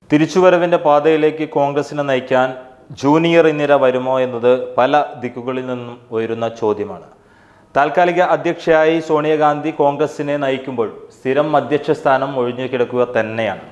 തിരിച്ചുവരവിൻ്റെ പാതയിലേക്ക് കോൺഗ്രസിനെ നയിക്കാൻ ജൂനിയർ ഇന്ദിര വരുമോ എന്നത് പല ദിക്കുകളിൽ നിന്നും ഉയരുന്ന ചോദ്യമാണ് താൽക്കാലിക അധ്യക്ഷയായി സോണിയാഗാന്ധി കോൺഗ്രസിനെ നയിക്കുമ്പോൾ സ്ഥിരം അധ്യക്ഷ സ്ഥാനം ഒഴിഞ്ഞു കിടക്കുക തന്നെയാണ്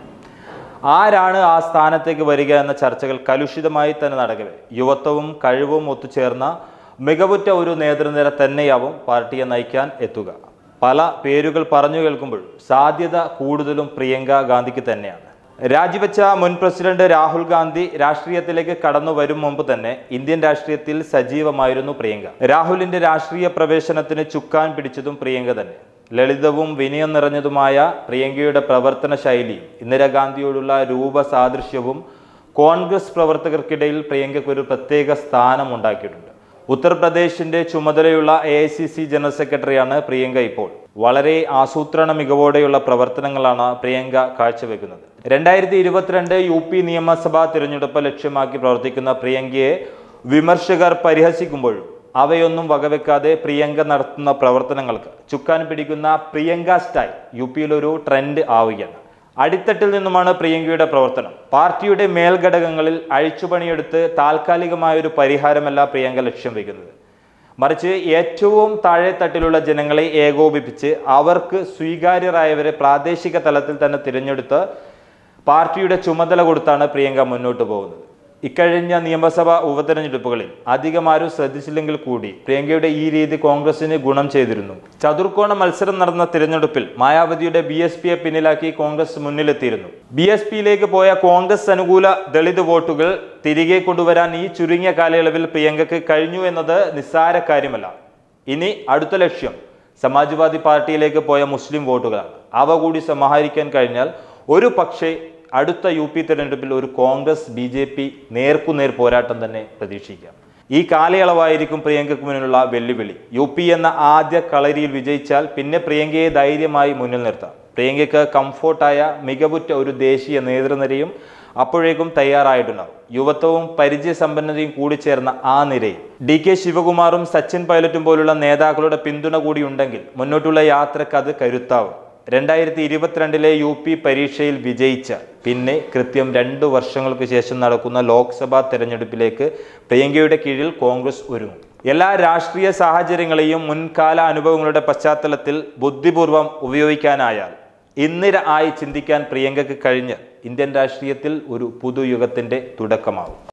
ആരാണ് ആ സ്ഥാനത്തേക്ക് വരിക എന്ന ചർച്ചകൾ കലുഷിതമായി തന്നെ നടക്കവേ യുവത്വവും കഴിവും ഒത്തുചേർന്ന മികവുറ്റ ഒരു നേതൃനിര തന്നെയാവും പാർട്ടിയെ നയിക്കാൻ എത്തുക പല പേരുകൾ പറഞ്ഞു കേൾക്കുമ്പോൾ സാധ്യത കൂടുതലും പ്രിയങ്ക ഗാന്ധിക്ക് തന്നെയാണ് രാജിവെച്ച മുൻ പ്രസിഡന്റ് രാഹുൽ ഗാന്ധി രാഷ്ട്രീയത്തിലേക്ക് കടന്നു വരും മുമ്പ് തന്നെ ഇന്ത്യൻ രാഷ്ട്രീയത്തിൽ സജീവമായിരുന്നു പ്രിയങ്ക രാഹുലിന്റെ രാഷ്ട്രീയ പ്രവേശനത്തിന് ചുക്കാൻ പിടിച്ചതും പ്രിയങ്ക തന്നെ ലളിതവും വിനയം നിറഞ്ഞതുമായ പ്രിയങ്കയുടെ പ്രവർത്തന ശൈലിയും ഇന്ദിരാഗാന്ധിയോടുള്ള രൂപസാദൃശ്യവും കോൺഗ്രസ് പ്രവർത്തകർക്കിടയിൽ പ്രിയങ്കയ്ക്ക് ഒരു പ്രത്യേക സ്ഥാനം ഉണ്ടാക്കിയിട്ടുണ്ട് ഉത്തർപ്രദേശിന്റെ ചുമതലയുള്ള A I C C general സെക്രട്ടറിയാണ് പ്രിയങ്ക ഇപ്പോൾ വളരെ ആസൂത്രണ മികവോടെയുള്ള പ്രവർത്തനങ്ങളാണ് പ്രിയങ്ക കാഴ്ചവെക്കുന്നത് രണ്ടായിരത്തി ഇരുപത്തിരണ്ട് യു പി നിയമസഭാ തിരഞ്ഞെടുപ്പ് ലക്ഷ്യമാക്കി പ്രവർത്തിക്കുന്ന പ്രിയങ്കയെ വിമർശകർ പരിഹസിക്കുമ്പോഴും അവയൊന്നും വകവെക്കാതെ പ്രിയങ്ക നടത്തുന്ന പ്രവർത്തനങ്ങൾക്ക് ചുക്കാൻ പിടിക്കുന്ന പ്രിയങ്ക സ്റ്റൈൽ യു പിയിലൊരു ട്രെൻഡ് ആവുകയാണ് അടിത്തട്ടിൽ നിന്നുമാണ് പ്രിയങ്കയുടെ പ്രവർത്തനം പാർട്ടിയുടെ മേൽഘടകങ്ങളിൽ അഴിച്ചുപണിയെടുത്ത് താൽക്കാലികമായ ഒരു പരിഹാരമല്ല പ്രിയങ്ക ലക്ഷ്യം വയ്ക്കുന്നത് മറിച്ച് ഏറ്റവും താഴെത്തട്ടിലുള്ള ജനങ്ങളെ ഏകോപിപ്പിച്ച് അവർക്ക് സ്വീകാര്യരായവരെ പ്രാദേശിക തലത്തിൽ തന്നെ തിരഞ്ഞെടുത്ത് പാർട്ടിയുടെ ചുമതല കൊടുത്താണ് പ്രിയങ്ക മുന്നോട്ട് പോകുന്നത് ഇക്കഴിഞ്ഞ നിയമസഭാ ഉപതെരഞ്ഞെടുപ്പുകളിൽ അധികമാരും ശ്രദ്ധിച്ചില്ലെങ്കിൽ കൂടി പ്രിയങ്കയുടെ ഈ രീതി കോൺഗ്രസിന് ഗുണം ചെയ്തിരുന്നു ചതുർക്കോണ മത്സരം നടന്ന തിരഞ്ഞെടുപ്പിൽ മായാവതിയുടെ ബി എസ് പിയെ പിന്നിലാക്കി കോൺഗ്രസ് മുന്നിലെത്തിയിരുന്നു ബി എസ് പിയിലേക്ക് പോയ കോൺഗ്രസ് അനുകൂല ദളിത് വോട്ടുകൾ തിരികെ കൊണ്ടുവരാൻ ഈ ചുരുങ്ങിയ കാലയളവിൽ പ്രിയങ്കയ്ക്ക് കഴിഞ്ഞു എന്നത് നിസ്സാര കാര്യമല്ല ഇനി അടുത്ത ലക്ഷ്യം സമാജ്വാദി പാർട്ടിയിലേക്ക് പോയ മുസ്ലിം വോട്ടുകളാണ് അവ കൂടി സമാഹരിക്കാൻ കഴിഞ്ഞാൽ ഒരു പക്ഷേ അടുത്ത യു പി തെരഞ്ഞെടുപ്പിൽ ഒരു കോൺഗ്രസ് ബി ജെ പി നേർക്കുനേർ പോരാട്ടം തന്നെ പ്രതീക്ഷിക്കാം ഈ കാലയളവായിരിക്കും പ്രിയങ്കയ്ക്ക് മുന്നിലുള്ള വെല്ലുവിളി യു പി എന്ന ആദ്യ കളരിയിൽ വിജയിച്ചാൽ പിന്നെ പ്രിയങ്കയെ ധൈര്യമായി മുന്നിൽ നിർത്താം പ്രിയങ്കയ്ക്ക് കംഫോർട്ടായ മികവുറ്റ ഒരു ദേശീയ നേതൃനിരയും അപ്പോഴേക്കും തയ്യാറായിട്ടുണ്ടാവും യുവത്വവും പരിചയസമ്പന്നതയും കൂടിച്ചേർന്ന ആ നിരയിൽ ഡി കെ ശിവകുമാറും സച്ചിൻ പൈലറ്റും പോലുള്ള നേതാക്കളുടെ പിന്തുണ കൂടി ഉണ്ടെങ്കിൽ മുന്നോട്ടുള്ള യാത്രക്ക് അത് കരുത്താവും രണ്ടായിരത്തി ഇരുപത്തിരണ്ടിലെ യു പി പരീക്ഷയിൽ വിജയിച്ച പിന്നെ കൃത്യം രണ്ടു വർഷങ്ങൾക്ക് ശേഷം നടക്കുന്ന ലോക്സഭാ തെരഞ്ഞെടുപ്പിലേക്ക് പ്രിയങ്കയുടെ കീഴിൽ കോൺഗ്രസ് ഒരുങ്ങും എല്ലാ രാഷ്ട്രീയ സാഹചര്യങ്ങളെയും മുൻകാല അനുഭവങ്ങളുടെ പശ്ചാത്തലത്തിൽ ബുദ്ധിപൂർവം ഉപയോഗിക്കാനായാൽ ഇന്ദിര ആയി ചിന്തിക്കാൻ പ്രിയങ്കയ്ക്ക് കഴിഞ്ഞ് ഇന്ത്യൻ രാഷ്ട്രീയത്തിൽ ഒരു പുതുയുഗത്തിന്റെ തുടക്കമാവും